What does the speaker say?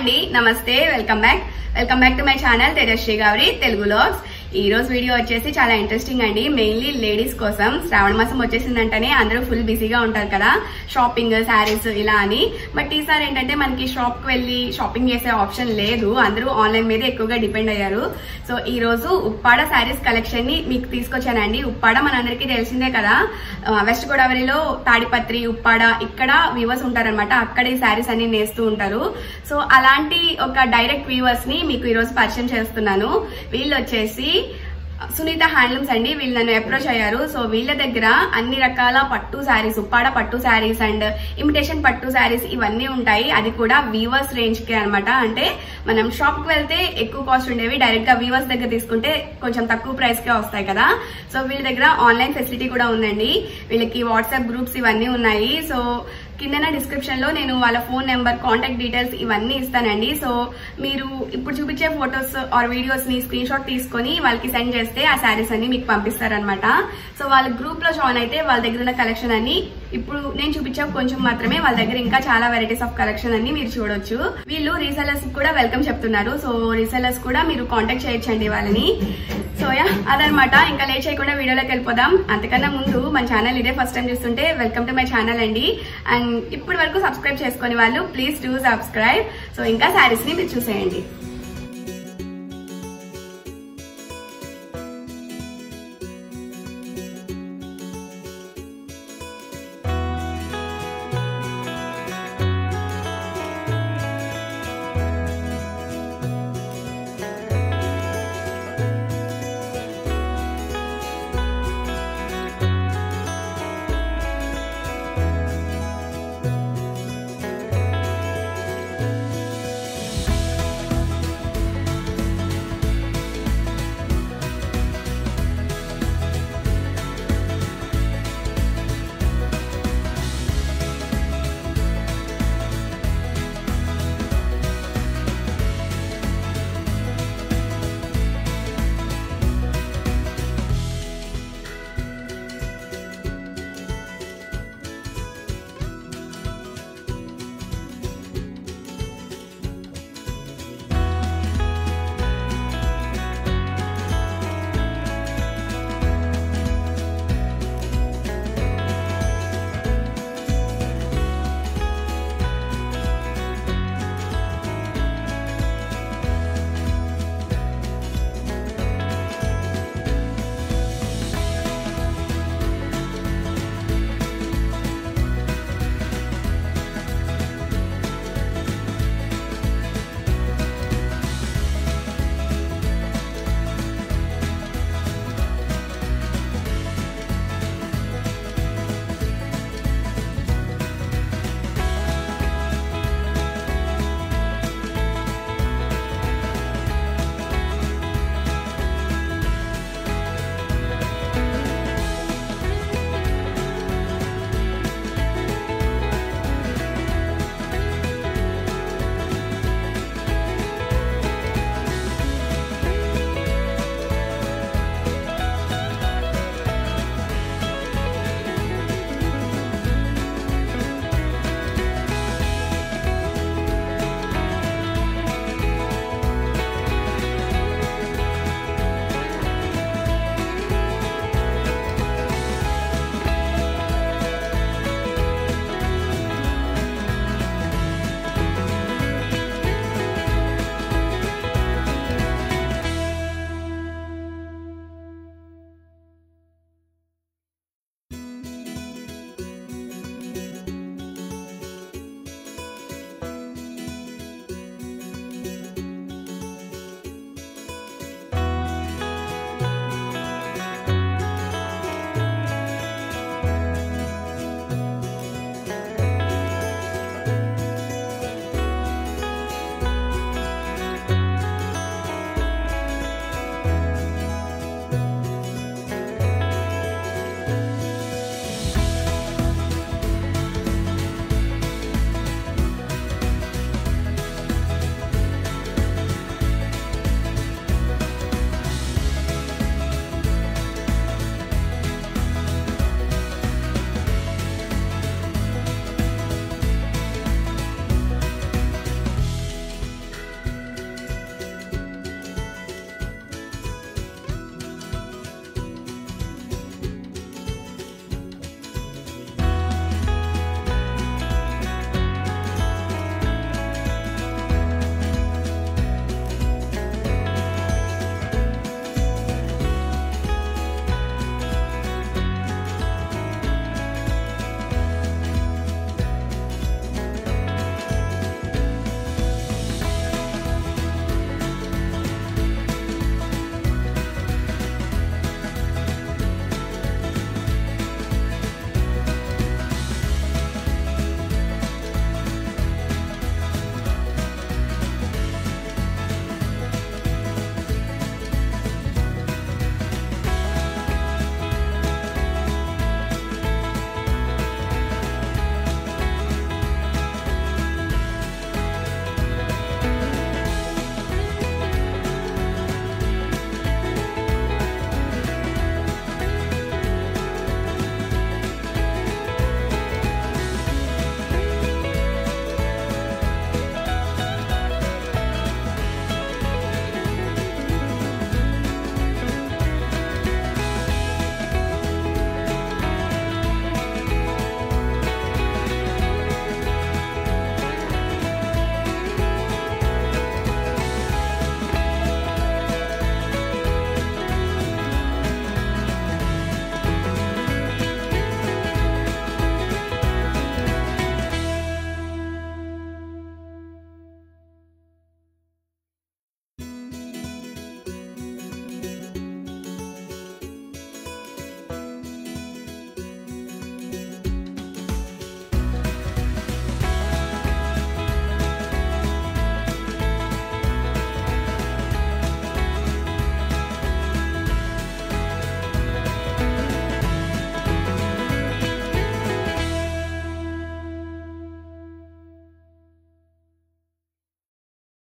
అండి నమస్తే welcome back welcome back to my channel Tejasri Gowri Telugu logs ఈ రోజు వీడియో వచ్చేసి చాలా ఇంట్రెస్టింగ్ అండి మెయిన్లీ లేడీస్ కోసం శ్రావణ మాసం వచ్చేసిందంటేనే అందరూ ఫుల్ బిజీగా ఉంటారు కదా షాపింగ్ శారీస్ ఇలా అని బట్ ఈసారి ఏంటంటే మనకి షాప్ కి వెళ్ళి షాపింగ్ చేసే ఆప్షన్ లేదు అందరూ ఆన్లైన్ మీద ఎక్కువగా డిపెండ్ అయ్యారు సో ఈ రోజు ఉప్పాడ శారీస్ కలెక్షన్ ని మీకు తీసుకొచ్చానండి ఉప్పాడ మనందరికీ తెలిసిందే కదా ఆ, వెస్ట్ గోదావరిలో తాడిపత్రి ఉప్పాడ ఇక్కడ వ్యూవర్స్ ఉంటారనమాట అక్కడ ఈ శారీస్ అన్ని నేస్తూ ఉంటారు సో అలాంటి ఒక డైరెక్ట్ వ్యూవర్స్ ని మీకు ఈ రోజు పరిచయం చేస్తున్నాను వీళ్ళు వచ్చేసి సునీత హ్యాండ్లూమ్స్ అండి వీళ్ళు నన్ను అప్రోచ్ అయ్యారు సో వీళ్ళ దగ్గర అన్ని రకాల పట్టు శారీస్ ఉప్పాడ పట్టు శారీస్ అండ్ ఇమిటేషన్ పట్టు శారీస్ ఇవన్నీ ఉంటాయి అది కూడా వీవర్స్ రేంజ్ కి అనమాట అంటే మనం షాప్ కి వెళ్తే ఎక్కువ కాస్ట్ ఉండేవి డైరెక్ట్ గా వీవర్స్ దగ్గర తీసుకుంటే కొంచెం తక్కువ ప్రైస్ కే వస్తాయి కదా సో వీళ్ళ దగ్గర ఆన్లైన్ ఫెసిలిటీ కూడా ఉందండి వీళ్ళకి వాట్సాప్ గ్రూప్స్ ఇవన్నీ ఉన్నాయి సో కిందన డిస్క్రిప్షన్ లో నేను వాళ్ళ ఫోన్ నెంబర్ కాంటాక్ట్ డీటెయిల్స్ ఇవన్నీ ఇస్తానండి సో మీరు ఇప్పుడు చూపించే ఫొటోస్ ఆర్ వీడియోస్ ని స్క్రీన్ షాట్ తీసుకొని వాళ్ళకి సెండ్ చేస్తే ఆ శారీస్ అన్ని మీకు పంపిస్తారనమాట సో వాళ్ళ గ్రూప్ లో జాయిన్ అయితే వాళ్ళ దగ్గర ఉన్న కలెక్షన్ అన్ని ఇప్పుడు నేను చూపించే కొంచెం మాత్రమే వాళ్ళ దగ్గర ఇంకా చాలా వెరైటీస్ ఆఫ్ కలెక్షన్ అన్ని మీరు చూడొచ్చు వీళ్ళు రీసెలర్స్ కూడా వెల్కమ్ చెప్తున్నారు సో రీసెలర్స్ కూడా మీరు కాంటాక్ట్ చేయొచ్చండి వాళ్ళని సో యా అదనమాట ఇంకా లేట్ చేయకుండా వీడియోలోకి వెళ్ళిపోదాం అంతకన్నా ముందు మన ఛానల్ ఇదే ఫస్ట్ టైం చూస్తుంటే వెల్కమ్ టు మై ఛానల్ అండి అండ్ ఇప్పటి వరకు సబ్స్క్రైబ్ చేసుకునే వాళ్ళు ప్లీజ్ డూ సబ్స్క్రైబ్ సో ఇంకా శారీస్ ని మీరు చూసేయండి